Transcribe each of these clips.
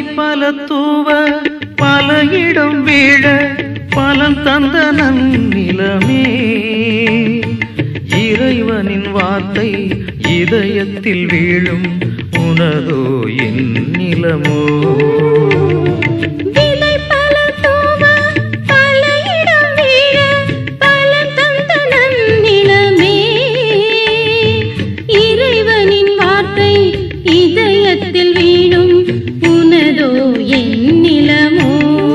பல தூவ பல இடம் வீழ பலன் தந்த நன்னிலமே இறைவனின் வார்த்தை இதயத்தில் வீழும் உனதோ என் நிலமோ விதை பல தூவ பல இடம் வீழ பலன் தந்த நன்னிலமே இறைவனின் வார்த்தை இதயத்தில் வீழும் உனதோ என் நிலமோ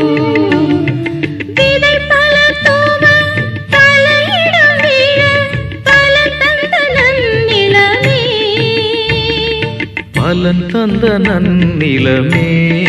விதை பல தூவ பல இடம் வீழ பலன் தந்த நன்னிலமே பலன் தந்த நன்னிலமே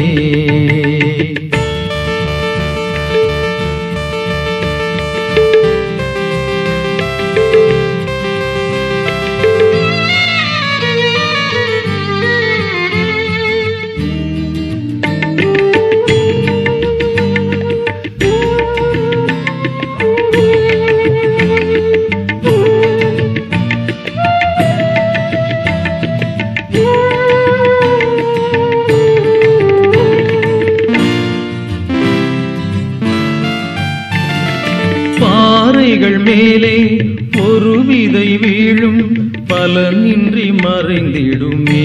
பாறைகள் மேலே ஒரு விதை வீழும் பலனின்றி மறைந்திடுமே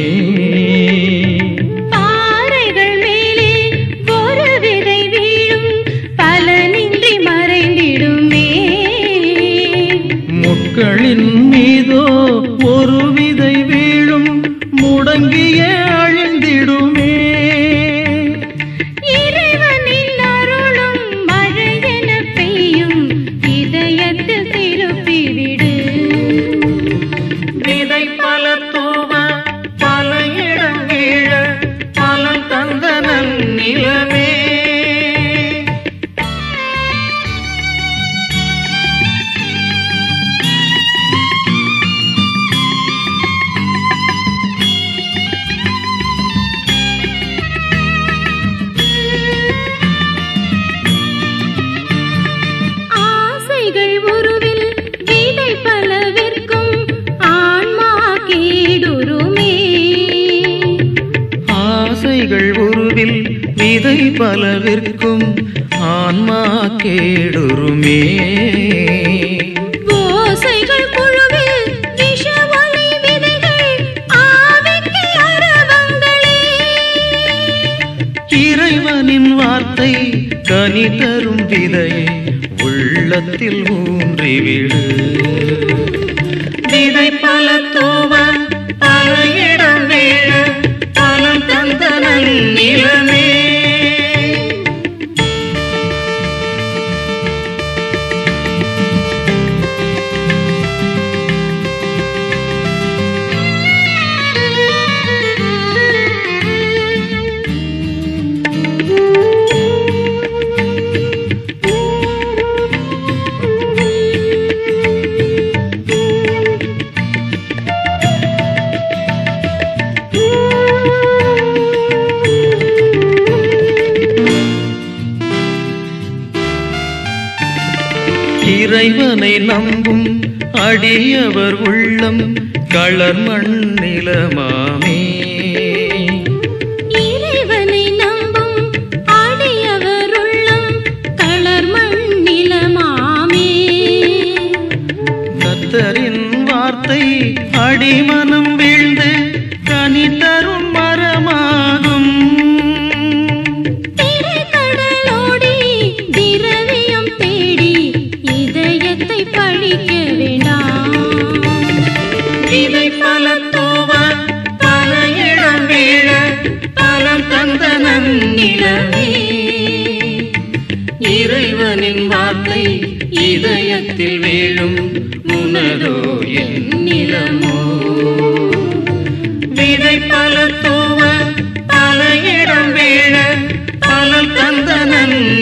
பாறைகள் மேலே ஒரு விதை வீழும் பலனின்றி மறைந்திடுமே முட்களின் மீதோ ஒரு விதை வீழும் முடங்கிய அழிந்திடுமே இறைவனின் அருளும் மழையென பெய்யும் இதயத்தில் திருப்பிவிடு விதை பல தூவ பல இடம் வீழ பலன் தந்த நன்னிலமே ஆசைகள் உருவில் விதை பலவிற்கும் ஆன்மா கேடுருமே ஆசைகள் உருவில் விதை பலவிற்கும் ஆன்மா கேடுருமே ஓசைகள் குழுவில் விஷ ஒளி விதைகள் ஆவிக்கு அரவங்களே இறைவனின் வார்த்தை கனி தரும் விதையை உள்ளத்தில் ஊன்றிவிடு விதை பல தூவ பல இடம் வீழ பலம் தந்த நன்னிலமே இறைவனை நம்பும் அடியவர் உள்ளம் களர் மண்ணிலமாமே இறைவனை நம்பும் அடியவர் உள்ளம் களர் மண்ணிலமாமே கத்தரின் வார்த்தை அடிமனம் வீழ்ந்து கனி தரும் மரமாகும் திரைக்கடலோடி திரவியம் தேடி இதயத்தை பழிக்க வேண்டாம் விதை பல தூவ பல இடம் வீழ பலம் தந்த நன்னிலமே இறைவனின் வார்த்தை இதயத்தில் வீழும் உனதோ என் நிலமோ விதை பல தூவ பல இடம் வீழ பலம் தந்த நன்னிலமே